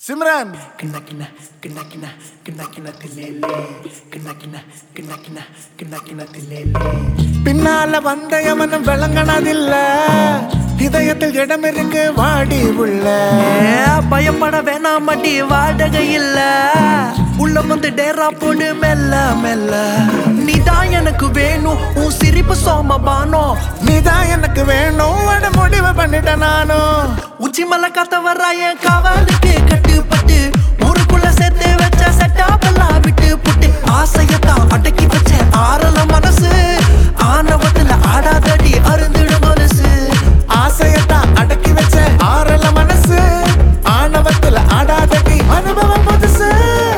சிம்ரன் கிண்ண கிண்ண கிண்ண கிண்ண கிண்ண கிண்ண தில்லேலே கிண்ண கிண்ண கிண்ண கிண்ண கிண்ண கிண்ண தில்லேலே பின்னால வந்த எவனும் விளங்கினதில்ல இதயத்தில் இடம் இருக்கு வாடி உள்ள பயப்பட வேணாம் மடி வாடகை இல்ல உள்ள வந்து டேரா போடு மெல்ல மெல்ல நீதான் எனக்கு வேணும் உன் சிரிப்பு சோமபானோ நீதான் எனக்கு வேணும் அட முடிவு பண்ணிட்டேன் நானும் உச்சி மலை காத்த வர்ற என் காவலுக்கு கட்டுப்பட்டு ஊருக்குள்ள சேர்த்து வச்ச செட்டாப்பெல்லாம் விட்டு புட்டு ஆசையத்தான் அடக்கி வச்ச ஆறல மனசு ஆணவத்துல ஆடாதடி அருந்திடும் மனசு ஆசையத்தான் அடக்கி வச்ச ஆறல மனசு ஆணவத்துல ஆடாதடி அனுபவம் புதுசு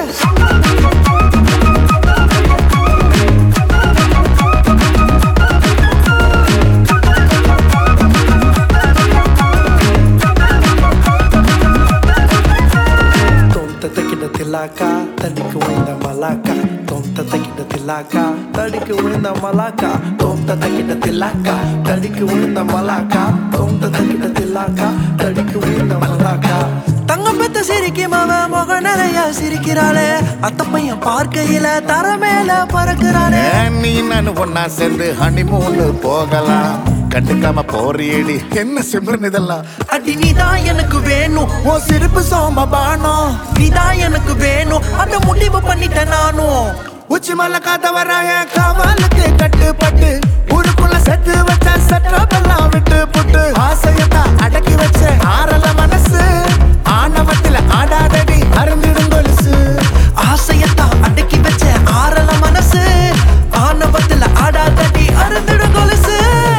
தொந்த தக்கிட்ட தில்லாக்கா தடிக்கு விழுந்த மலாக்கா தொந்த தக்கிட்ட தில்லாக்கா தடிக்கு விழுந்த மலாக்கா தொந்த தக்கிட்ட தில்லாக்கா தடிக்கு விழுந்த மலாக்கா தொந்த தக்கிட்ட தில்லாக்கா தடிக்கு விழுந்த மலாக்கா தங்கம் பெத்த சிரிக்கி மாம முக நிறைய சிரிக்கிறாளே அத்த பையன் பார்க்கையில தர மேல பறக்குறானே ஏன் நீ நான் ஒன்னா சேர்ந்து ஹனிமூனு போகலாம் கண்டுக்காம போறியடி என்ன சிம்ரன் இதெல்லாம் அடி நீதான் எனக்கு வேணும் ஓ சிரிப்பு சோமபானம் நீதான் எனக்கு வேணும் அந்த முடிவு பண்ணிட்டேன் நானும் உச்சி மலை காத்த வராய காவலுக்கு கட்டுப்பட்டு ஊருக்குள்ள செத்து வச்ச சட்டப்பெல்லாம் விட்டு புட்டு ஆசையத்தான் அடக்கி வச்ச ஆறல மனசு ஆணவத்துல ஆடாதடி அருந்திடும் கொலுசு ஆசையத்தான் அடக்கி வச்ச ஆறல மனசு ஆணவத்துல ஆடாதடி அருந்திடும் கொலுசு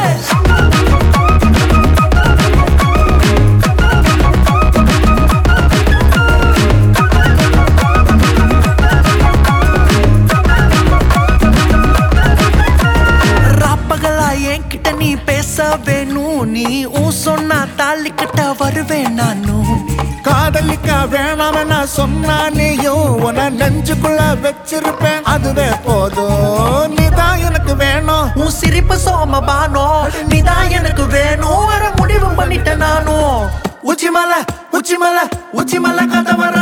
ராப்பகலா என்கிட்ட நீ பேச வேணும் நீ ஊ சொன்னா தாலி கட்ட வருவேன் நானும் காதலிக்க வேணாம் நான் சொன்னா நீயும் உன நெஞ்சுக்குள்ள வச்சிருப்பேன் அதுவே போதும் நீதான் எனக்கு வேணும் உன் சிரிப்பு சோமபானோ நீதான் எனக்கு வேணும் வர முடிவு பண்ணிட்டேன் நானும் உச்சி மலை உச்சி மலை உச்சி மலை கதை வர